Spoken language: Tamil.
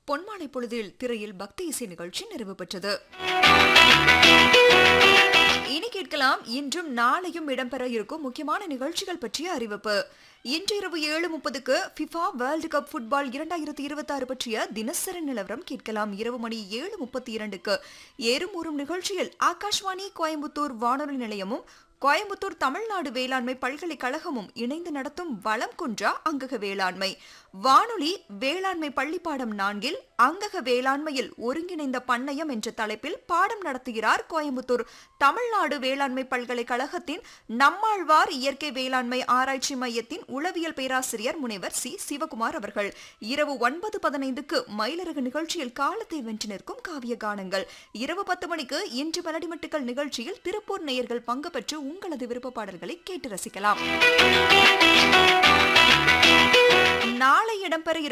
பொன்மாலை பொழுதில் திரையில் பக்தி இசை நிகழ்ச்சி நிறைவு பெற்றது இனி கேட்கலாம் இன்றும் நாளையும் இடம்பெற இருக்கும் முக்கியமான நிகழ்ச்சிகள் பற்றிய அறிவிப்பு இன்று இரவு ஏழு முப்பதுக்கு ஃபிஃபா வேர்ல்டு கப் ஃபுட்பால் இரண்டாயிரத்தி இருபத்தி ஆறு பற்றிய தினசரி நிலவரம் கேட்கலாம் இரவு மணி ஏழு முப்பத்தி இரண்டுக்கு ஏறும் ஊறும் நிகழ்ச்சியில் ஆகாஷ்வாணி கோயம்புத்தூர் வானொலி நிலையமும் கோயம்புத்தூர் தமிழ்நாடு வேளாண்மை பல்கலைக்கழகமும் இணைந்து நடத்தும் வளம் குன்றா அங்கக வேளாண்மை வானொலி வேளாண்மை பள்ளிப்பாடம் நான்கில் அங்கக வேளாண்மையில் ஒருங்கிணைந்த பண்ணையம் என்ற தலைப்பில் பாடம் நடத்துகிறார் கோயம்புத்தூர் தமிழ்நாடு வேளாண்மை பல்கலைக்கழகத்தின் நம்மாழ்வார் இயற்கை வேளாண்மை ஆராய்ச்சி மையத்தின் உளவியல் பேராசிரியர் முனைவர் சி சிவகுமார் அவர்கள் இரவு ஒன்பது பதினைந்துக்கு மயிலரகு நிகழ்ச்சியில் காலத்தை வென்று நிற்கும் காவிய கானங்கள் இரவு பத்து மணிக்கு இன்று மலடிமட்டுக்கள் நிகழ்ச்சியில் திருப்பூர் நேயர்கள் பங்கு பெற்று உங்களது விருப்ப பாடல்களை கேட்டு ரசிக்கலாம் நாளை இடம்பெற